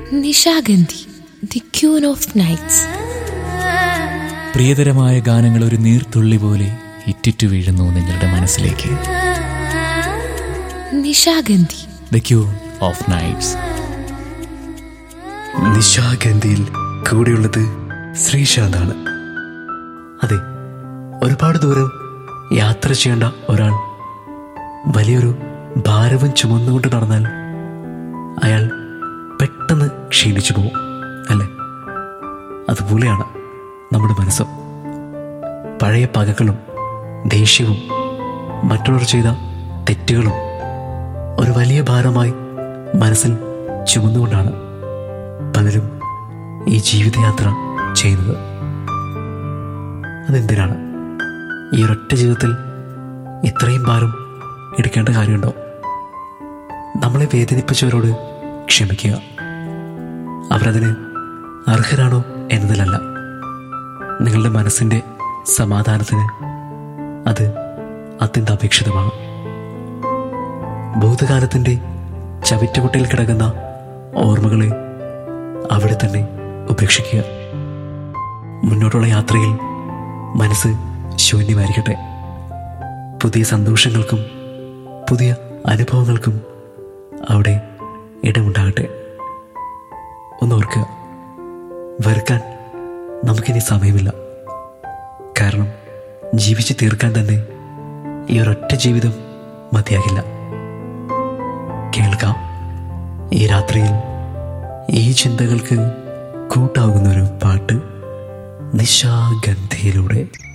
Nishagandhi the queen of nights പ്രിയതരമായ ഗാനങ്ങൾ ഒരു നീർത്തുള്ളി പോലെ ഇറ്റിറ്റു വീഴുന്നു നിങ്ങളുടെ മനസ്സിലേക്ക് Nishagandhi the queen of nights നിശാഗന്ധിയിൽ കൂടെയുള്ളത് ശ്രീശാന്താണ് അതെ ഒരുപാട് ദൂരം യാത്ര ചെയ്യേണ്ട ഒരാൾ വലിയൊരു ഭാരവും ചുമന്നുകൊണ്ട് നടന്നാൽ അയാൾ പെട്ടെന്ന് ക്ഷീണിച്ചു പോകും അല്ലേ അതുപോലെയാണ് നമ്മുടെ മനസ്സും പഴയ പകകളും ദേഷ്യവും മറ്റുള്ളവർ ചെയ്ത തെറ്റുകളും ഒരു വലിയ ഭാരമായി മനസ്സിൽ ചുമന്നുകൊണ്ടാണ് പലരും ഈ ജീവിതയാത്ര ചെയ്യുന്നത് അതെന്തിനാണ് ഈ ഒരൊറ്റ ജീവിതത്തിൽ ഇത്രയും ഭാരം എടുക്കേണ്ട കാര്യമുണ്ടോ നമ്മളെ വേദനിപ്പിച്ചവരോട് ക്ഷമിക്കുക അവരതിന് അർഹരാണോ എന്നതിലല്ല നിങ്ങളുടെ മനസ്സിൻ്റെ സമാധാനത്തിന് അത് അത്യന്താപേക്ഷിതമാണ് ഭൂതകാലത്തിൻ്റെ ചവിറ്റുകുട്ടയിൽ കിടക്കുന്ന ഓർമ്മകളെ അവിടെ തന്നെ ഉപേക്ഷിക്കുക മുന്നോട്ടുള്ള യാത്രയിൽ മനസ്സ് ശൂന്യമായിരിക്കട്ടെ പുതിയ സന്തോഷങ്ങൾക്കും പുതിയ അനുഭവങ്ങൾക്കും അവിടെ ഇടമുണ്ടാകട്ടെ ഒന്നോർക്കുക വെറുക്കാൻ നമുക്കിനി സമയമില്ല കാരണം ജീവിച്ച് തീർക്കാൻ തന്നെ ഈ ഒരൊറ്റ ജീവിതം മതിയാകില്ല കേൾക്കാം ഈ രാത്രിയിൽ ഈ ചിന്തകൾക്ക് കൂട്ടാകുന്ന ഒരു പാട്ട് നിശാഗന്ധിയിലൂടെ